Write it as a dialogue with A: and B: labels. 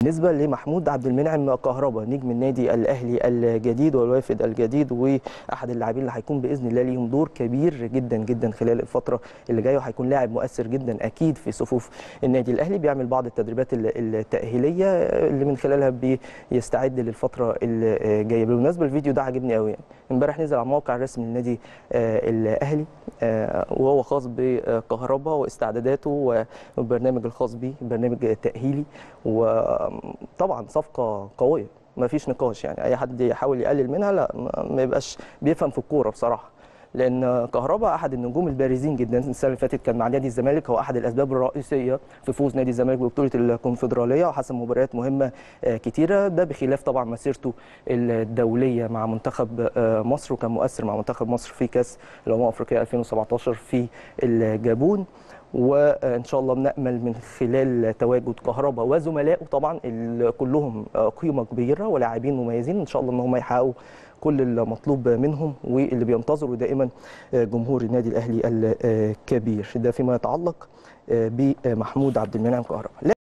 A: بالنسبه لمحمود عبد المنعم كهربا نجم النادي الاهلي الجديد والوافد الجديد واحد اللاعبين اللي هيكون باذن الله ليهم دور كبير جدا جدا خلال الفتره اللي جايه وهيكون لاعب مؤثر جدا اكيد في صفوف النادي الاهلي بيعمل بعض التدريبات التاهيليه اللي من خلالها بيستعد للفتره الجايه بالمناسبه الفيديو ده عجبني قوي يعني امبارح نزل على الموقع الرسمي للنادي الاهلي وهو خاص بكهربا واستعداداته والبرنامج الخاص بيه برنامج تاهيلي وطبعا صفقه قويه ما فيش نقاش يعني اي حد يحاول يقلل منها لا ما يبقاش بيفهم في الكوره بصراحه لان كهربا احد النجوم البارزين جدا السنه اللي فاتت كان مع نادي الزمالك هو احد الاسباب الرئيسيه في فوز نادي الزمالك ببطوله الكونفدراليه وحسم مباريات مهمه كتيره ده بخلاف طبعا مسيرته الدوليه مع منتخب مصر وكان مؤثر مع منتخب مصر في كاس الامم الافريقيه 2017 في الجابون وان شاء الله بنامل من خلال تواجد كهربا وزملائه طبعا كلهم قيمه كبيره ولاعبين مميزين ان شاء الله ان هم يحققوا كل المطلوب منهم واللي بينتظروا دائما جمهور النادي الاهلي الكبير ده فيما يتعلق بمحمود عبد المنعم كهربا